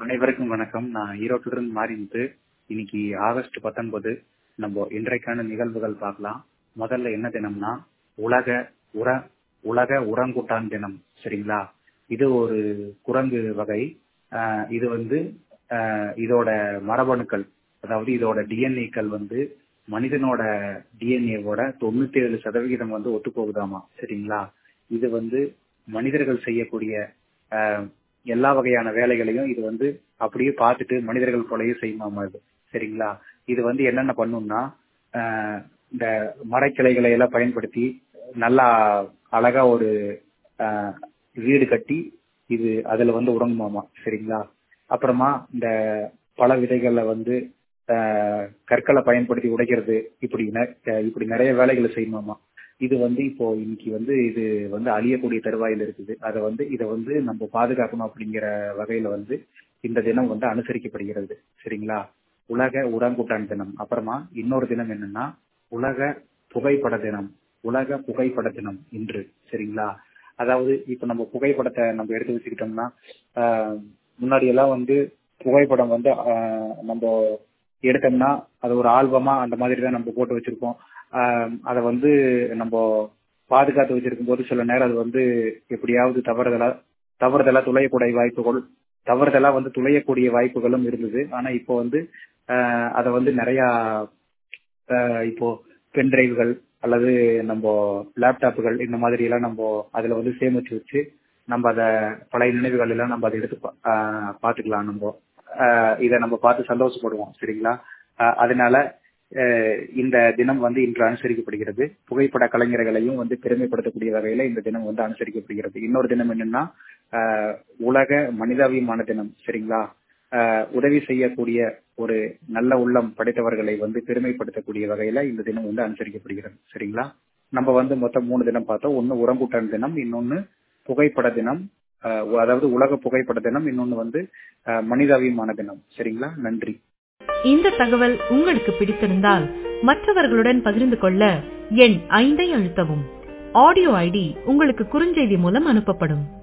அனைவருக்கும் வணக்கம் நான் ஈரோட்டிலிருந்து மாறிமுத்து இன்னைக்கு ஆகஸ்ட் பத்தொன்பது நம்ம இன்றைக்கான நிகழ்வுகள் பார்க்கலாம் முதல்ல என்ன தினம்னா உலக உர உலக உரங்குட்டான் தினம் சரிங்களா இது ஒரு குரங்கு வகை ஆஹ் இது வந்து ஆஹ் இதோட மரபணுக்கள் அதாவது இதோட டிஎன்ஏக்கள் வந்து மனிதனோட டிஎன்ஏவோட தொண்ணூத்தி ஏழு சதவிகிதம் வந்து ஒத்து போகுதாமா சரிங்களா இது வந்து மனிதர்கள் செய்யக்கூடிய ஆஹ் எல்லா வகையான வேலைகளையும் இது வந்து அப்படியே பார்த்துட்டு மனிதர்கள் போலயே செய்யுமாமா இது சரிங்களா இது வந்து என்னென்ன பண்ணும்னா ஆஹ் இந்த மரக்கிளைகளை எல்லாம் பயன்படுத்தி நல்லா அழகா ஒரு ஆஹ் வீடு கட்டி இது அதுல வந்து உறங்குமாமா சரிங்களா அப்புறமா இந்த பல விதைகள்ல வந்து ஆஹ் கற்களை பயன்படுத்தி உடைக்கிறது இப்படி நெ- இப்படி நிறைய வேலைகளை செய்யுமாமா இது வந்து இப்போ இன்னைக்கு வந்து இது வந்து அழியக்கூடிய தருவாயில் இருக்குது அதை வந்து இதை வந்து நம்ம பாதுகாக்கணும் அப்படிங்கிற வகையில வந்து இந்த தினம் வந்து அனுசரிக்கப்படுகிறது சரிங்களா உலக உரங்குட்டான் தினம் அப்புறமா இன்னொரு தினம் என்னன்னா உலக புகைப்பட தினம் உலக புகைப்பட தினம் இன்று சரிங்களா அதாவது இப்ப நம்ம புகைப்படத்தை நம்ம எடுத்து வச்சுக்கிட்டோம்னா ஆஹ் முன்னாடி எல்லாம் வந்து புகைப்படம் வந்து ஆஹ் நம்ம எடுத்தோம்னா அது ஒரு ஆல்பமா அந்த மாதிரி தான் நம்ம போட்டு வச்சிருப்போம் ஆஹ் அதை வந்து நம்ம பாதுகாத்து வச்சிருக்கும் போது சில நேரம் அது வந்து எப்படியாவது தவறுதலா தவறுதலா துளையக்கூடிய வாய்ப்புகள் தவறுதலா வந்து துளையக்கூடிய வாய்ப்புகளும் இருந்தது ஆனா இப்போ வந்து ஆஹ் அதை வந்து நிறைய ஆஹ் இப்போ பென் டிரைவ்கள் அல்லது நம்ம லேப்டாப்புகள் இந்த மாதிரி எல்லாம் நம்ம அதுல வந்து சேமிச்சு வச்சு நம்ம அத பழைய நினைவுகள் எல்லாம் நம்ம அதை எடுத்து பா- ஆஹ் பாத்துக்கலாம் நம்ம ஆஹ் இதை நம்ம பார்த்து சந்தோஷப்படுவோம் சரிங்களா ஆஹ் அதனால ஆஹ் இந்த தினம் வந்து இன்று அனுசரிக்கப்படுகிறது புகைப்பட கலைஞர்களையும் வந்து பெருமைப்படுத்தக்கூடிய வகையில இந்த தினம் வந்து அனுசரிக்கப்படுகிறது இன்னொரு தினம் என்னன்னா ஆஹ் உலக மனிதாபிமான தினம் சரிங்களா ஆஹ் உதவி செய்யக்கூடிய ஒரு நல்ல உள்ளம் படைத்தவர்களை வந்து பெருமைப்படுத்தக்கூடிய வகையில இந்த தினம் வந்து அனுசரிக்கப்படுகிறது சரிங்களா நம்ம வந்து மொத்தம் மூணு தினம் பார்த்தோம் ஒன்னு உரங்குட்டான் தினம் இன்னொன்னு புகைப்பட தினம் ஆஹ் அதாவது உலக புகைப்பட தினம் இன்னொன்னு வந்து ஆஹ் மனிதாபிமான தினம் சரிங்களா நன்றி இந்த தகவல் உங்களுக்கு பிடித்திருந்தால் மற்றவர்களுடன் பகிர்ந்து கொள்ள எண் ஐந்தை அழுத்தவும் ஆடியோ ஐடி உங்களுக்கு குறுஞ்செய்தி மூலம் அனுப்பப்படும்